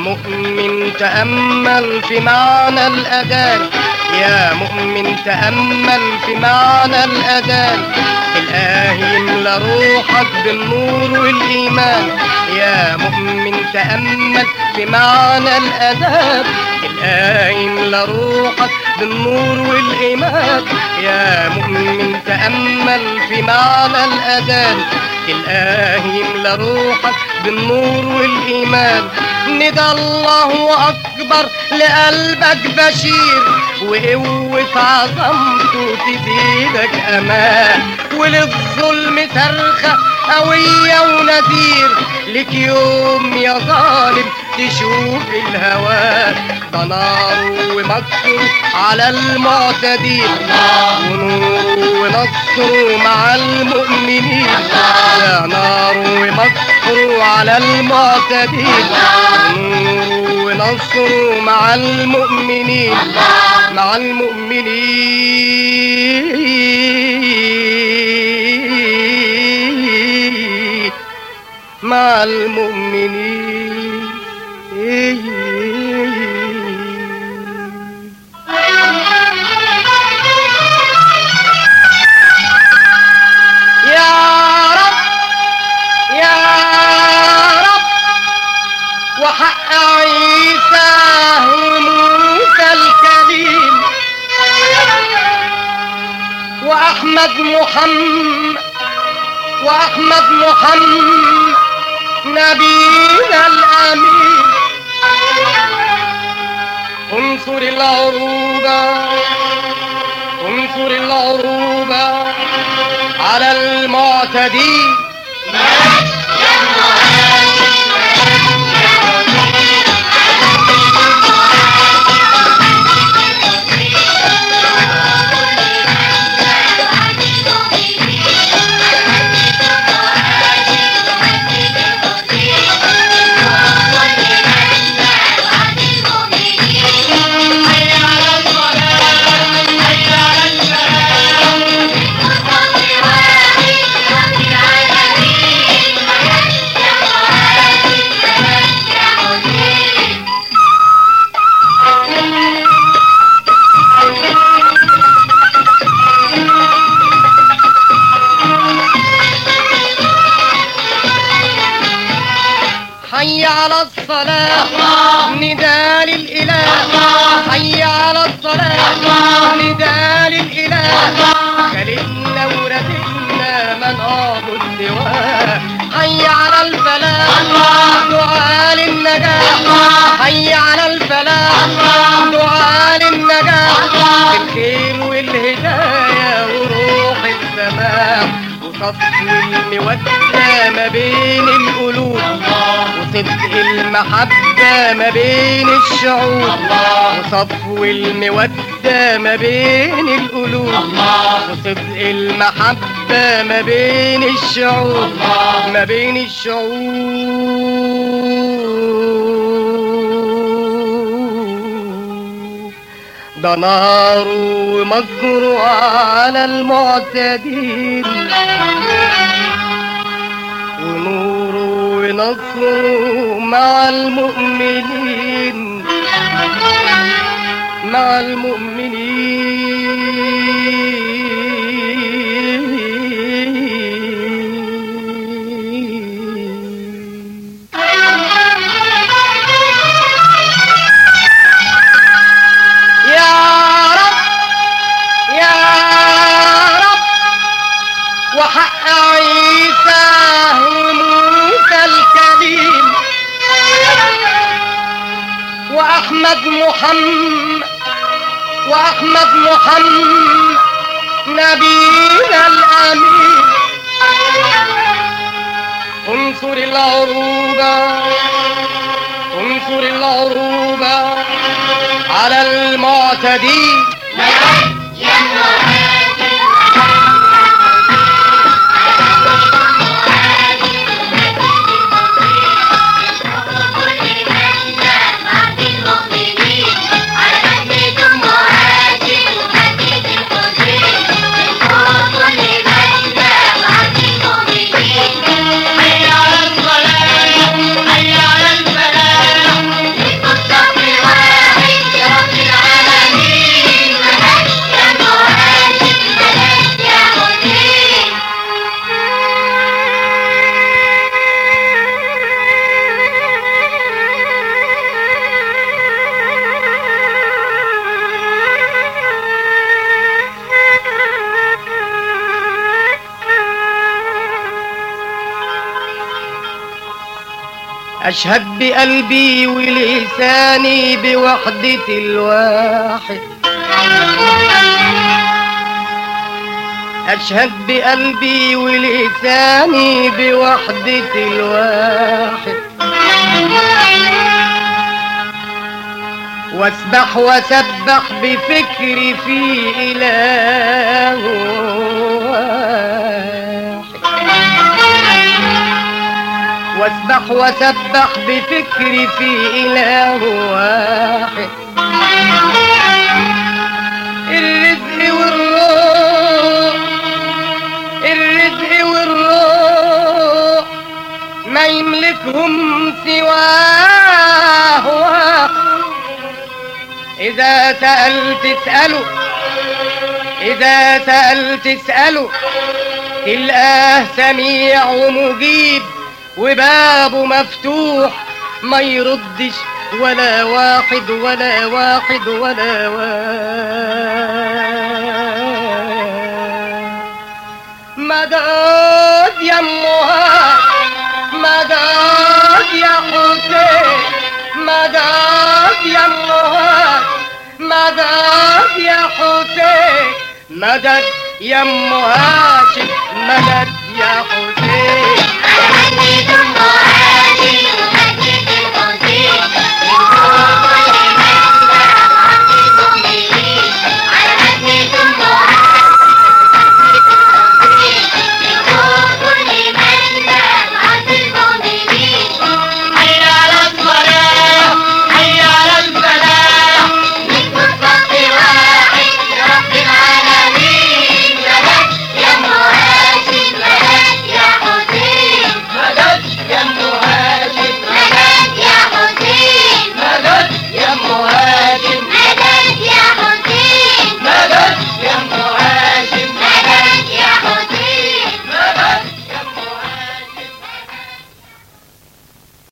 مؤمن تأمل في معنى الأذان يا مؤمن تأمل في معنى الأذان الآه يملى روحك بالنور والإيمان يا مؤمن تأمل في معنى الأذان الآه يملى روحك بالنور والإيمان يا مؤمن تأمل في معنى الأذان الآه يملى روحك بالنور والإيمان ندى الله أكبر لقلبك بشير وقوة عظمته تزيدك أمان وللظلم صرخة قوية ونذير لك يوم يا ظالم تشوف الهوان ده نار ومكر على المعتدين ونور ونصر مع المؤمنين يا نار ومكر على المعتدين ونور ونصر مع المؤمنين مع المؤمنين مع المؤمنين يا رب يا رب وحق عيسى وموسى الكريم وأحمد محمد وأحمد محمد نبينا الأمين انصر العروبة انصر العروبة على المعتدين حي على الصلاة نداء للإله حي على الصلاة نداء للإله خلينا ورثنا من أعبد سواه حي على الفلاح دعاء للنجاح حي على الفلاح دعاء للنجاح بالخير والهداية وروح السماء وصفو المودة ما بين القلوب وصدق المحبة ما بين الشعوب وصفو المودة ما بين القلوب وصدق المحبة ما بين الشعوب ما بين الشعوب ده نار ومكر على المعتدين ونور ونصر مع المؤمنين مع المؤمنين يا رب يا رب وحق عيسى وموسى الكريم وأحمد محمد وأحمد محمد نبينا الأمين انصر العروبة انصر العروبة على المعتدين حي على الصلاة حي على الفلاح أشهد بقلبي ولساني بوحدة الواحد أشهد بقلبي ولساني بوحدة الواحد واسبح وسبح بفكري في إله واحد واسبح وسبح بفكري في إله واحد الرزق والروح الرزق والروح ما يملكهم سواه واحد إذا سألت اسأله إذا سألت اسأله تلقاه سميع ومجيب وبابه مفتوح ما يردش ولا واحد ولا واحد ولا واحد مدد يا امها مدد يا حسين مدد يا امها مدد يا حسين مدد يا ام هاشم مدد يا حسين